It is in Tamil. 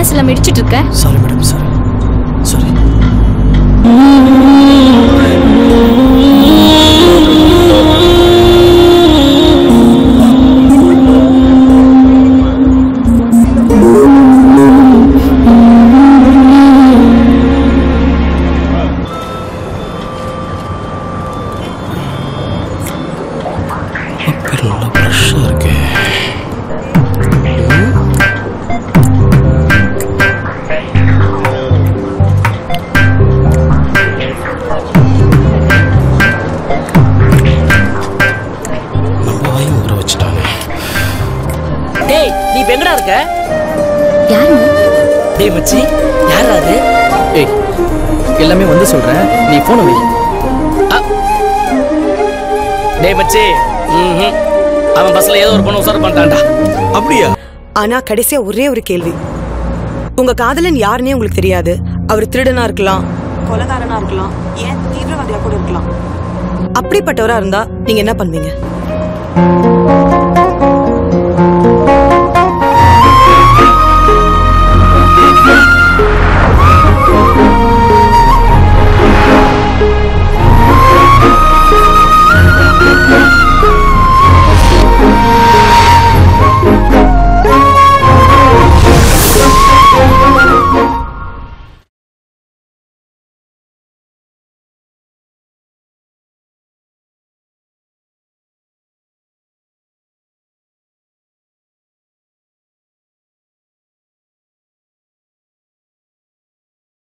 பல்ஸ் எல்லாம் இடிச்சிட்டு இருக்க சாரி மேடம் சாரி சாரி நல்லா ஃப்ரெஷ்ஷாக இருக்கு நம்ம வாயும் ஊற வச்சுட்டாங்க டேய் நீ இப்ப எங்கடா இருக்க யாருங்க டேய் மச்சி யாரா அது ஏய் எல்லாமே வந்து சொல்கிறேன் நீ ஃபோனை வை டேய் மச்சி ம்ஹும். அவன் பஸ்ல ஏதோ ஒரு பொண்ணு உசார் பண்ணிட்டான்டா அப்படியா ஆனா கடைசியா ஒரே ஒரு கேள்வி உங்க காதலன் யாருன்னே உங்களுக்கு தெரியாது அவர் திருடனா இருக்கலாம் கொலகாரனா இருக்கலாம் ஏன் தீவிரவாதியா கூட இருக்கலாம் அப்படிப்பட்டவரா இருந்தா நீங்க என்ன பண்ணுவீங்க